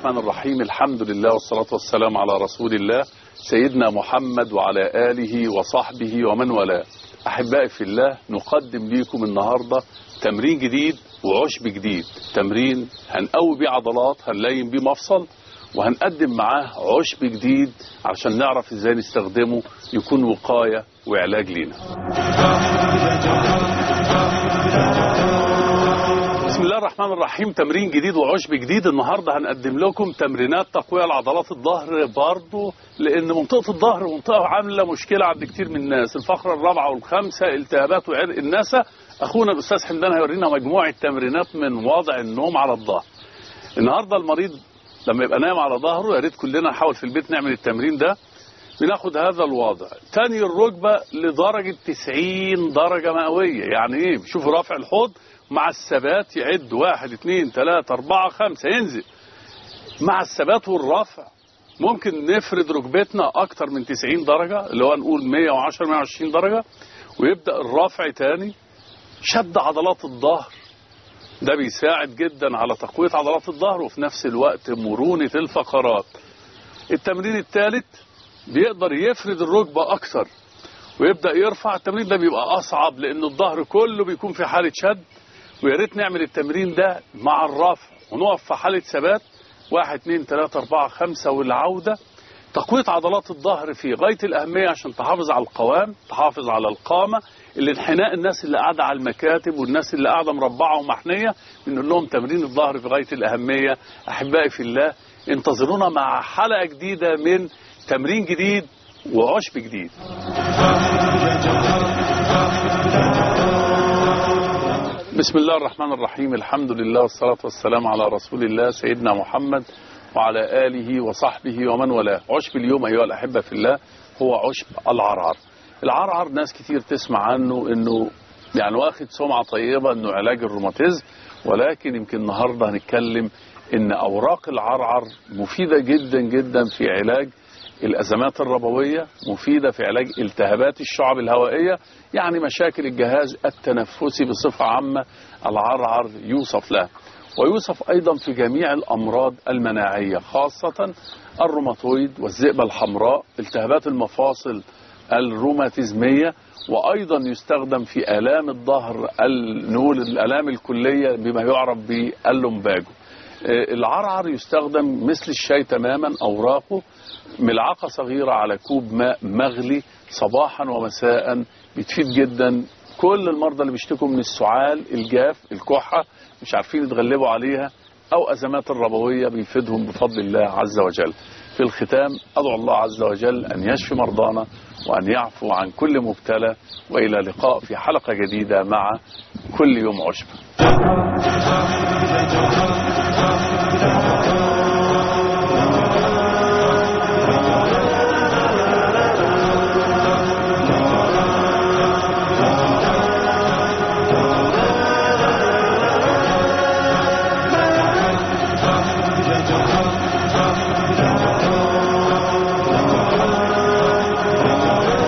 الرحمن الرحيم الحمد لله والصلاة والسلام على رسول الله سيدنا محمد وعلى آله وصحبه ومن والاه أحبائي في الله نقدم لكم النهاردة تمرين جديد وعشب جديد تمرين هنقوي بيه عضلات هنلين بيه مفصل وهنقدم معاه عشب جديد عشان نعرف ازاي نستخدمه يكون وقاية وعلاج لينا بسم الله الرحمن الرحيم تمرين جديد وعشب جديد النهارده هنقدم لكم تمرينات تقويه لعضلات الظهر برضه لان منطقه الظهر منطقه عامله مشكله عند كتير من الناس الفقره الرابعه والخامسه التهابات وعرق النسا اخونا الاستاذ حمدان هيورينا مجموعه تمرينات من وضع النوم على الظهر النهارده المريض لما يبقى نايم على ظهره يا ريت كلنا نحاول في البيت نعمل التمرين ده بناخد هذا الوضع تاني الركبه لدرجه 90 درجه مئويه يعني ايه شوفوا رافع الحوض مع الثبات يعد واحد اثنين ثلاثة أربعة خمسة ينزل مع الثبات والرفع ممكن نفرد ركبتنا أكتر من 90 درجة اللي هو نقول 110 120 درجة ويبدأ الرفع تاني شد عضلات الظهر ده بيساعد جدا على تقوية عضلات الظهر وفي نفس الوقت مرونة الفقرات التمرين الثالث بيقدر يفرد الركبة أكثر ويبدأ يرفع التمرين ده بيبقى أصعب لأن الظهر كله بيكون في حالة شد ويا ريت نعمل التمرين ده مع الرفع ونقف في حالة ثبات واحد اثنين ثلاثة أربعة خمسة والعودة تقوية عضلات الظهر في غاية الأهمية عشان تحافظ على القوام تحافظ على القامة الانحناء الناس اللي قاعدة على المكاتب والناس اللي قاعدة مربعة ومحنية بنقول لهم تمرين الظهر في غاية الأهمية أحبائي في الله انتظرونا مع حلقة جديدة من تمرين جديد وعشب جديد بسم الله الرحمن الرحيم الحمد لله والصلاة والسلام على رسول الله سيدنا محمد وعلى آله وصحبه ومن والاه عشب اليوم أيها الأحبة في الله هو عشب العرعر العرعر ناس كتير تسمع عنه أنه يعني واخد سمعة طيبة أنه علاج الروماتيزم ولكن يمكن النهاردة هنتكلم أن أوراق العرعر مفيدة جدا جدا في علاج الأزمات الربوية مفيدة في علاج التهابات الشعب الهوائية يعني مشاكل الجهاز التنفسي بصفة عامة العرعر يوصف له ويوصف أيضا في جميع الأمراض المناعية خاصة الروماتويد والذئبة الحمراء التهابات المفاصل الروماتيزمية وأيضا يستخدم في آلام الظهر نقول الآلام الكلية بما يعرف باللومباجو العرعر يستخدم مثل الشاي تماما أوراقه ملعقة صغيرة على كوب ماء مغلي صباحا ومساء بتفيد جدا كل المرضى اللي بيشتكوا من السعال الجاف الكحة مش عارفين يتغلبوا عليها أو أزمات الربوية بيفيدهم بفضل الله عز وجل في الختام أدعو الله عز وجل أن يشفي مرضانا وأن يعفو عن كل مبتلى وإلى لقاء في حلقة جديدة مع كل يوم عشب